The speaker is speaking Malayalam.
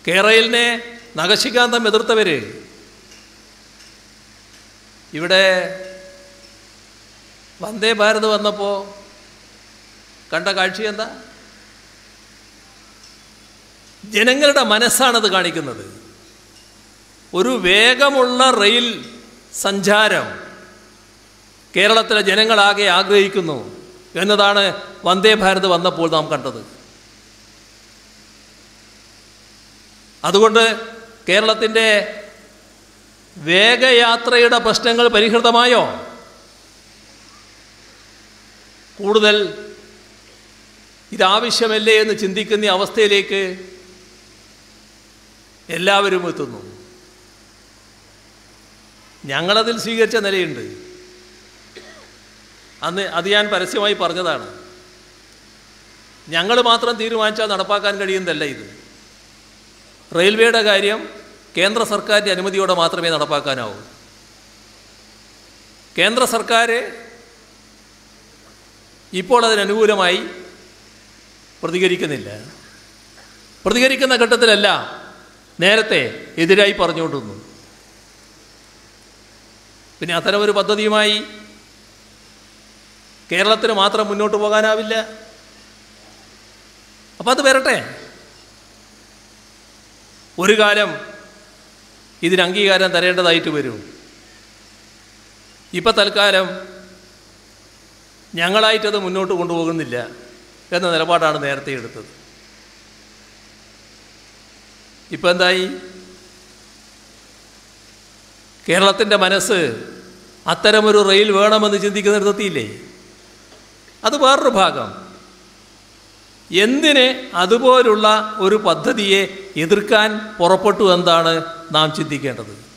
കേരളിനെ നഖശികാന്തം എതിർത്തവർ ഇവിടെ വന്ദേ ഭാരത് വന്നപ്പോൾ കണ്ട കാഴ്ച എന്താ ജനങ്ങളുടെ മനസ്സാണത് കാണിക്കുന്നത് ഒരു വേഗമുള്ള റെയിൽ സഞ്ചാരം കേരളത്തിലെ ജനങ്ങളാകെ ആഗ്രഹിക്കുന്നു എന്നതാണ് വന്ദേ ഭാരത് വന്നപ്പോൾ നാം കണ്ടത് അതുകൊണ്ട് കേരളത്തിൻ്റെ വേഗയാത്രയുടെ പ്രശ്നങ്ങൾ പരിഹൃതമായോ കൂടുതൽ ഇതാവശ്യമല്ലേ എന്ന് ചിന്തിക്കുന്ന അവസ്ഥയിലേക്ക് എല്ലാവരും എത്തുന്നു ഞങ്ങളതിൽ സ്വീകരിച്ച നിലയുണ്ട് അന്ന് അത് ഞാൻ പരസ്യമായി പറഞ്ഞതാണ് ഞങ്ങൾ മാത്രം തീരുമാനിച്ചാൽ നടപ്പാക്കാൻ കഴിയുന്നതല്ല ഇത് റെയിൽവേയുടെ കാര്യം കേന്ദ്ര സർക്കാരിൻ്റെ അനുമതിയോടെ മാത്രമേ നടപ്പാക്കാനാവൂ കേന്ദ്ര സർക്കാർ ഇപ്പോൾ അതിനനുകൂലമായി പ്രതികരിക്കുന്നില്ല പ്രതികരിക്കുന്ന ഘട്ടത്തിലല്ല നേരത്തെ എതിരായി പറഞ്ഞുകൊണ്ടിരുന്നു പിന്നെ അത്തരമൊരു പദ്ധതിയുമായി കേരളത്തിന് മാത്രം മുന്നോട്ട് പോകാനാവില്ല അപ്പം അത് വരട്ടെ ഒരു കാലം ഇതിന് അംഗീകാരം തരേണ്ടതായിട്ട് വരും ഇപ്പം തൽക്കാലം ഞങ്ങളായിട്ടത് മുന്നോട്ട് കൊണ്ടുപോകുന്നില്ല എന്ന നിലപാടാണ് നേരത്തെ എടുത്തത് ഇപ്പം എന്തായി കേരളത്തിൻ്റെ മനസ്സ് അത്തരമൊരു റെയിൽ വേണമെന്ന് ചിന്തിക്കുന്നിടത്തെത്തിയില്ലേ അത് വേറൊരു ഭാഗം എന്തിന് അതുപോലുള്ള ഒരു പദ്ധതിയെ എതിർക്കാൻ പുറപ്പെട്ടു എന്നാണ് നാം ചിന്തിക്കേണ്ടത്